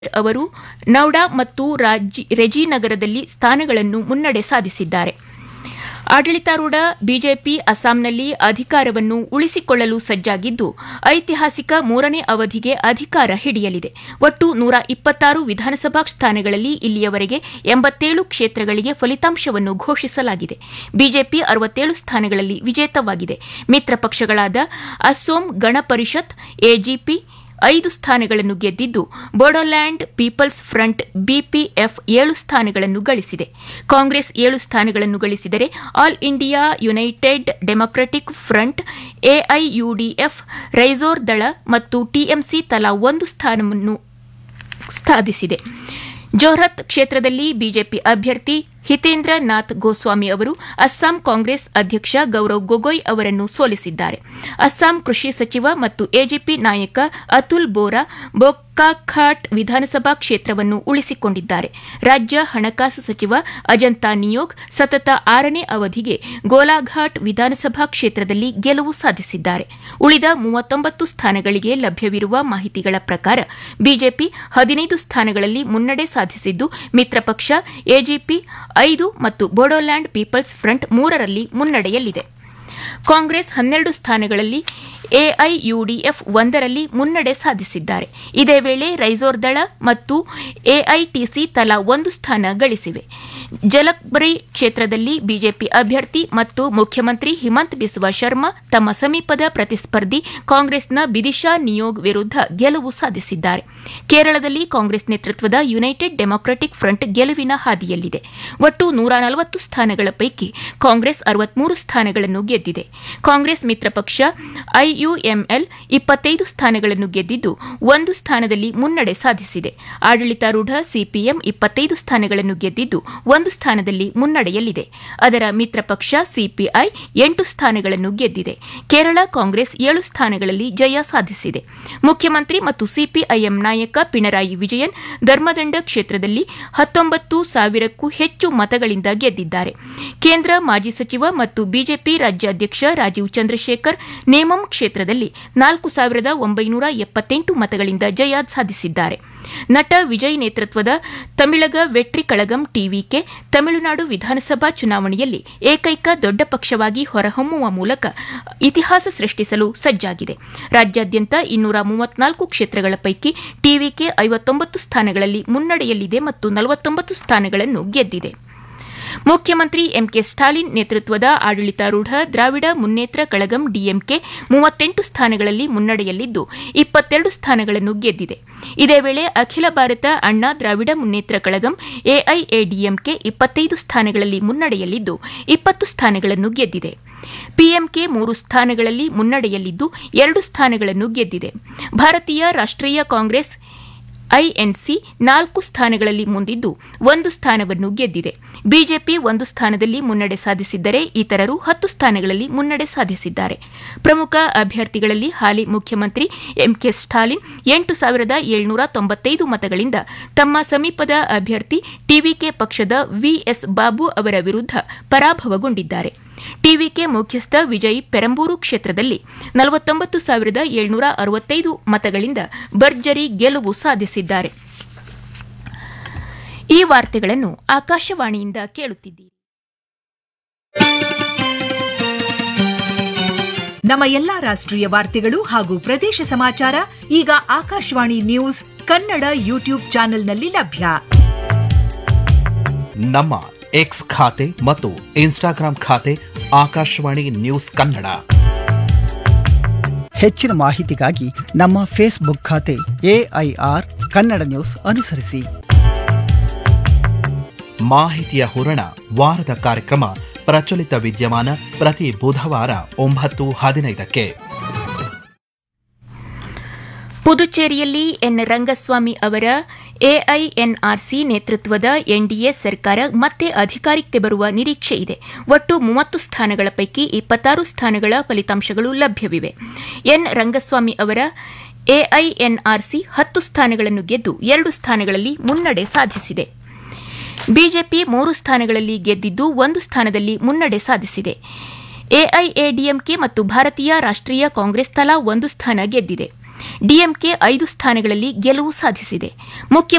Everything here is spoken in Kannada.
ಅವರು ನೌಡಾ ಮತ್ತು ರೆಜಿನಗರದಲ್ಲಿ ಸ್ಥಾನಗಳನ್ನು ಮುನ್ನಡೆ ಸಾಧಿಸಿದ್ದಾರೆ ಆಡಳಿತಾರೂಢ ಬಿಜೆಪಿ ಅಸ್ಸಾಂನಲ್ಲಿ ಅಧಿಕಾರವನ್ನು ಉಳಿಸಿಕೊಳ್ಳಲು ಸಜ್ಜಾಗಿದ್ದು ಐತಿಹಾಸಿಕ ಮೂರನೇ ಅವಧಿಗೆ ಅಧಿಕಾರ ಹಿಡಿಯಲಿದೆ ಒಟ್ಟು ನೂರ ಇಪ್ಪತ್ತಾರು ವಿಧಾನಸಭಾ ಸ್ಥಾನಗಳಲ್ಲಿ ಇಲ್ಲಿಯವರೆಗೆ ಎಂಬತ್ತೇಳು ಕ್ಷೇತ್ರಗಳಿಗೆ ಫಲಿತಾಂಶವನ್ನು ಘೋಷಿಸಲಾಗಿದೆ ಬಿಜೆಪಿ ಅರವತ್ತೇಳು ಸ್ಥಾನಗಳಲ್ಲಿ ವಿಜೇತವಾಗಿದೆ ಮಿತ್ರ ಪಕ್ಷಗಳಾದ ಅಸ್ಸೋಂ ಗಣ ಪರಿಷತ್ ಎಜಿಪಿ ಐದು ಸ್ಥಾನಗಳನ್ನು ಗೆದ್ದಿದ್ದು ಬೋಡೋಲ್ಯಾಂಡ್ ಪೀಪಲ್ಸ್ ಫ್ರಂಟ್ ಬಿಪಿಎಫ್ ಏಳು ಸ್ಥಾನಗಳನ್ನು ಗಳಿಸಿದೆ ಕಾಂಗ್ರೆಸ್ ಏಳು ಸ್ಥಾನಗಳನ್ನು ಗಳಿಸಿದರೆ all India united democratic front AIUDF Raijor Dal ಮತ್ತು ಟಿಎಂಸಿ ತಲಾ ಒಂದು ಸ್ಥಾನವನ್ನು ಸಾಧಿಸಿದೆ ಜೋರ್ಹತ್ ಕ್ಷೇತ್ರದಲ್ಲಿ ಬಿಜೆಪಿ ಅಭ್ಯರ್ಥಿ ಹಿತೇಂದ್ರ ನಾಥ್ ಗೋಸ್ವಾಮಿ ಅವರು ಅಸ್ಸಾಂ ಕಾಂಗ್ರೆಸ್ ಅಧ್ಯಕ್ಷ ಗೌರವ್ ಗೊಗೊಯ್ ಅವರನ್ನು ಸೋಲಿಸಿದ್ದಾರೆ ಅಸ್ಸಾಂ ಕೃಷಿ ಸಚಿವ ಮತ್ತು ಎಜೆಪಿ ನಾಯಕ ಅತುಲ್ ಬೋರಾ ಬೋಕಾಖಾಟ್ ವಿಧಾನಸಭಾ ಕ್ಷೇತ್ರವನ್ನು ಉಳಿಸಿಕೊಂಡಿದ್ದಾರೆ ರಾಜ್ಯ ಹಣಕಾಸು ಸಚಿವ ಅಜಂತಾ ನಿಯೋಗ್ ಸತತ ಆರನೇ ಅವಧಿಗೆ ಗೋಲಾಘಾಟ್ ವಿಧಾನಸಭಾ ಕ್ಷೇತ್ರದಲ್ಲಿ ಗೆಲುವು ಸಾಧಿಸಿದ್ದಾರೆ ಉಳಿದ ಮೂವತ್ತೊಂಬತ್ತು ಸ್ಥಾನಗಳಿಗೆ ಲಭ್ಯವಿರುವ ಮಾಹಿತಿಗಳ ಪ್ರಕಾರ ಬಿಜೆಪಿ ಹದಿನೈದು ಸ್ಥಾನಗಳಲ್ಲಿ ಮುನ್ನಡೆ ಸಾಧಿಸಿದ್ದು ಮಿತ್ರ ಪಕ್ಷ ಎಜಿಪಿ ಐದು ಮತ್ತು ಬೋಡೋಲ್ಯಾಂಡ್ ಪೀಪಲ್ಸ್ ಫ್ರಂಟ್ ಮೂರರಲ್ಲಿ ಮುನ್ನಡೆಯಲ್ಲಿದೆ ಕಾಂಗ್ರೆಸ್ ಹನ್ನೆರಡು ಸ್ಥಾನಗಳಲ್ಲಿ ಎಐಯುಡಿಎಫ್ ಒಂದರಲ್ಲಿ ಮುನ್ನಡೆ ಸಾಧಿಸಿದ್ದಾರೆ ಇದೇ ವೇಳೆ ರೈಸೋರ್ ದಳ ಮತ್ತು ಎಐಟಿಸಿ ತಲಾ ಒಂದು ಸ್ಥಾನ ಗಳಿಸಿವೆ ಜಲಕ್ಬರಿ ಕ್ಷೇತ್ರದಲ್ಲಿ ಬಿಜೆಪಿ ಅಭ್ಯರ್ಥಿ ಮತ್ತು ಮುಖ್ಯಮಂತ್ರಿ ಹಿಮಂತ್ ಬಿಸ್ವಾ ಶರ್ಮಾ ತಮ್ಮ ಸಮೀಪದ ಪ್ರತಿಸ್ಪರ್ಧಿ ಕಾಂಗ್ರೆಸ್ನ ಬಿದಿಶಾ ನಿಯೋಗ್ ವಿರುದ್ಧ ಗೆಲುವು ಸಾಧಿಸಿದ್ದಾರೆ ಕೇರಳದಲ್ಲಿ ಕಾಂಗ್ರೆಸ್ ನೇತೃತ್ವದ ಯುನೈಟೆಡ್ ಡೆಮಾಕ್ರೆಟಿಕ್ ಫ್ರಂಟ್ ಗೆಲುವಿನ ಹಾದಿಯಲ್ಲಿದೆ ಒಟ್ಟು ನೂರ ನಲವತ್ತು ಸ್ಥಾನಗಳ ಪೈಕಿ ಕಾಂಗ್ರೆಸ್ ಅರವತ್ಮೂರು ಸ್ಥಾನಗಳನ್ನು ಗೆದ್ದಿದೆ ಕಾಂಗ್ರೆಸ್ ಮಿತ್ರ ಪಕ್ಷ ಐಯುಎಂಎಲ್ ಇಪ್ಪತ್ತೈದು ಸ್ಥಾನಗಳನ್ನು ಗೆದ್ದಿದ್ದು ಒಂದು ಸ್ಥಾನದಲ್ಲಿ ಮುನ್ನಡೆ ಸಾಧಿಸಿದೆ ಆಡಳಿತಾರೂಢ ಸಿಪಿಎಂ ಇಪ್ಪತ್ತೈದು ಸ್ಥಾನಗಳನ್ನು ಗೆದ್ದಿದ್ದು ಒಂದು ಸ್ಥಾನದಲ್ಲಿ ಮುನ್ನಡೆಯಲ್ಲಿದೆ ಅದರ ಮಿತ್ರ ಪಕ್ಷ ಸಿಪಿಐ ಎಂಟು ಸ್ಥಾನಗಳನ್ನು ಗೆದ್ದಿದೆ ಕೇರಳ ಕಾಂಗ್ರೆಸ್ ಏಳು ಸ್ಥಾನಗಳಲ್ಲಿ ಜಯ ಸಾಧಿಸಿದೆ ಮುಖ್ಯಮಂತ್ರಿ ಮತ್ತು ಸಿಪಿಐಎಂ ನಾಯಕ ಪಿಣರಾಯಿ ವಿಜಯನ್ ಧರ್ಮದಂಡ ಕ್ಷೇತ್ರದಲ್ಲಿ ಹತ್ತೊಂಬತ್ತು ಸಾವಿರಕ್ಕೂ ಹೆಚ್ಚು ಮತಗಳಿಂದ ಗೆದ್ದಿದ್ದಾರೆ ಕೇಂದ್ರ ಮಾಜಿ ಸಚಿವ ಮತ್ತು ಬಿಜೆಪಿ ರಾಜ್ಯಾಧ್ಯಕ್ಷ ರಾಜೀವ್ ಚಂದ್ರಶೇಖರ್ ನೇಮಂ ಕ್ಷೇತ್ರದಲ್ಲಿ ನಾಲ್ಕು ಸಾವಿರದ ಒಂಬೈನೂರ ಎಪ್ಪತ್ತೆಂಟು ಮತಗಳಿಂದ ಜಯ ಸಾಧಿಸಿದ್ದಾರೆ ನಟ ವಿಜಯ್ ನೇತೃತ್ವದ ತಮಿಳಗ ವೆಟ್ರಿ ಕಳಗಂ ಟಿವಿಕೆ ತಮಿಳುನಾಡು ವಿಧಾನಸಭಾ ಚುನಾವಣೆಯಲ್ಲಿ ಏಕೈಕ ದೊಡ್ಡ ಪಕ್ಷವಾಗಿ ಹೊರಹೊಮ್ಮುವ ಮೂಲಕ ಇತಿಹಾಸ ಸೃಷ್ಟಿಸಲು ಸಜ್ಜಾಗಿದೆ ರಾಜ್ಯಾದ್ಯಂತ ಇನ್ನೂರ ಮೂವತ್ನಾಲ್ಕು ಕ್ಷೇತ್ರಗಳ ಪೈಕಿ ಟಿವಿಕೆ ಐವತ್ತೊಂಬತ್ತು ಸ್ಥಾನಗಳಲ್ಲಿ ಮುನ್ನಡೆಯಲ್ಲಿದೆ ಮತ್ತು ನಲವತ್ತೊಂಬತ್ತು ಸ್ಥಾನಗಳನ್ನು ಗೆದ್ದಿದೆ ಮುಖ್ಯಮಂತ್ರಿ ಎಂಕೆ ಸ್ಟಾಲಿನ್ ನೇತೃತ್ವದ ಆಡಳಿತಾರೂಢ ದ್ರಾವಿಡ ಮುನ್ನೇತ್ರ ಕಳಗಂ ಡಿಎಂಕೆ ಮೂವತ್ತೆಂಟು ಸ್ಥಾನಗಳಲ್ಲಿ ಮುನ್ನಡೆಯಲ್ಲಿದ್ದು ಇಪ್ಪತ್ತೆರಡು ಸ್ಥಾನಗಳನ್ನು ಗೆದ್ದಿದೆ ಇದೇ ವೇಳೆ ಅಖಿಲ ಭಾರತ ಅಣ್ಣಾ ದ್ರಾವಿಡ ಮುನ್ನೇತ್ರ ಕಳಗಂ ಎಐಎಡಿಎಂಕೆ ಇಪ್ಪತ್ತೈದು ಸ್ಥಾನಗಳಲ್ಲಿ ಮುನ್ನಡೆಯಲ್ಲಿದ್ದು ಇಪ್ಪತ್ತು ಸ್ಥಾನಗಳನ್ನು ಗೆದ್ದಿದೆ ಪಿಎಂಕೆ ಮೂರು ಸ್ಥಾನಗಳಲ್ಲಿ ಮುನ್ನಡೆಯಲ್ಲಿದ್ದು ಎರಡು ಸ್ಥಾನಗಳನ್ನು ಗೆದ್ದಿದೆ ಭಾರತೀಯ ರಾಷ್ಟೀಯ ಕಾಂಗ್ರೆಸ್ ಐಎನ್ಸಿ ನಾಲ್ಕು ಸ್ಥಾನಗಳಲ್ಲಿ ಮುಂದಿದ್ದು ಒಂದು ಸ್ಥಾನವನ್ನು ಗೆದ್ದಿದೆ ಬಿಜೆಪಿ ಒಂದು ಸ್ಥಾನದಲ್ಲಿ ಮುನ್ನಡೆ ಸಾಧಿಸಿದ್ದರೆ ಇತರರು ಹತ್ತು ಸ್ಥಾನಗಳಲ್ಲಿ ಮುನ್ನಡೆ ಸಾಧಿಸಿದ್ದಾರೆ ಪ್ರಮುಖ ಅಭ್ಯರ್ಥಿಗಳಲ್ಲಿ ಹಾಲಿ ಮುಖ್ಯಮಂತ್ರಿ ಎಂಕೆ ಸ್ಟಾಲಿನ್ ಎಂಟು ಸಾವಿರದ ಏಳ್ನೂರ ತೊಂಬತ್ತೈದು ಮತಗಳಿಂದ ತಮ್ಮ ಸಮೀಪದ ಅಭ್ಯರ್ಥಿ ಟಿವಿಕೆ ಪಕ್ಷದ ವಿಎಸ್ ಬಾಬು ಅವರ ವಿರುದ್ಧ ಪರಾಭವಗೊಂಡಿದ್ದಾರೆ ಟಿವಿಕೆ ಮುಖ್ಯಸ್ಥ ವಿಜಯ್ ಪೆರಂಬೂರು ಕ್ಷೇತ್ರದಲ್ಲಿ ನಲವತ್ತೊಂಬತ್ತು ಸಾವಿರದ ಏಳ್ನೂರ ಅರವತ್ತೈದು ಮತಗಳಿಂದ ಭರ್ಜರಿ ಗೆಲುವು ಸಾಧಿಸಿದ್ದಾರೆ ಈ ವಾರ್ತೆಗಳನ್ನು ಆಕಾಶವಾಣಿಯಿಂದ ಕೇಳುತ್ತಿದ್ದೀರಿ ನಮ್ಮ ಎಲ್ಲಾ ರಾಷ್ಟ್ರೀಯ ವಾರ್ತೆಗಳು ಹಾಗೂ ಪ್ರದೇಶ ಸಮಾಚಾರ ಈಗ ಆಕಾಶವಾಣಿ ನ್ಯೂಸ್ ಕನ್ನಡ ಯೂಟ್ಯೂಬ್ ಚಾನೆಲ್ನಲ್ಲಿ ಲಭ್ಯ ನಮ್ಮ ಎಕ್ಸ್ ಖಾತೆ ಮತ್ತು ಇನ್ಸ್ಟಾಗ್ರಾಂ ಖಾತೆ ಆಕಾಶವಾಣಿ ನ್ಯೂಸ್ ಕನ್ನಡ ಹೆಚ್ಚಿನ ಮಾಹಿತಿಗಾಗಿ ನಮ್ಮ ಫೇಸ್ಬುಕ್ ಖಾತೆ ಎಐಆರ್ ಕನ್ನಡ ನ್ಯೂಸ್ ಅನುಸರಿಸಿ ಮಾಹಿತಿಯ ಹೂರಣ ವಾರದ ಕಾರ್ಯಕ್ರಮ ಪ್ರಚಲಿತ ವಿದ್ಯಮಾನ ಪ್ರತಿ ಬುಧವಾರ ಒಂಬತ್ತು ಹದಿನೈದಕ್ಕೆ ಪುದುಚೇರಿಯಲ್ಲಿ ಎನ್ ರಂಗಸ್ವಾಮಿ ಅವರ ಎಐಎನ್ಆರ್ಸಿ ನೇತೃತ್ವದ ಎನ್ಡಿಎ ಸರ್ಕಾರ ಮತ್ತೆ ಅಧಿಕಾರಕ್ಕೆ ಬರುವ ನಿರೀಕ್ಷೆ ಇದೆ ಒಟ್ಟು ಮೂವತ್ತು ಸ್ಥಾನಗಳ ಪೈಕಿ ಇಪ್ಪತ್ತಾರು ಸ್ಥಾನಗಳ ಫಲಿತಾಂಶಗಳು ಲಭ್ಯವಿವೆ ಎನ್ ರಂಗಸ್ವಾಮಿ ಅವರ ಎಐಎನ್ಆರ್ಸಿ ಹತ್ತು ಸ್ಥಾನಗಳನ್ನು ಗೆದ್ದು ಎರಡು ಸ್ಥಾನಗಳಲ್ಲಿ ಮುನ್ನಡೆ ಸಾಧಿಸಿದೆ ಬಿಜೆಪಿ ಮೂರು ಸ್ಥಾನಗಳಲ್ಲಿ ಗೆದ್ದಿದ್ದು ಒಂದು ಸ್ಥಾನದಲ್ಲಿ ಮುನ್ನಡೆ ಸಾಧಿಸಿದೆ ಎಐಎಡಿಎಂಕೆ ಮತ್ತು ಭಾರತೀಯ ರಾಷ್ಟೀಯ ಕಾಂಗ್ರೆಸ್ ತಲಾ ಒಂದು ಸ್ಥಾನ ಗೆದ್ದಿದೆ ಡಿಎಂಕೆ ಐದು ಸ್ಥಾನಗಳಲ್ಲಿ ಗೆಲುವು ಸಾಧಿಸಿದೆ ಮುಖ್ಯ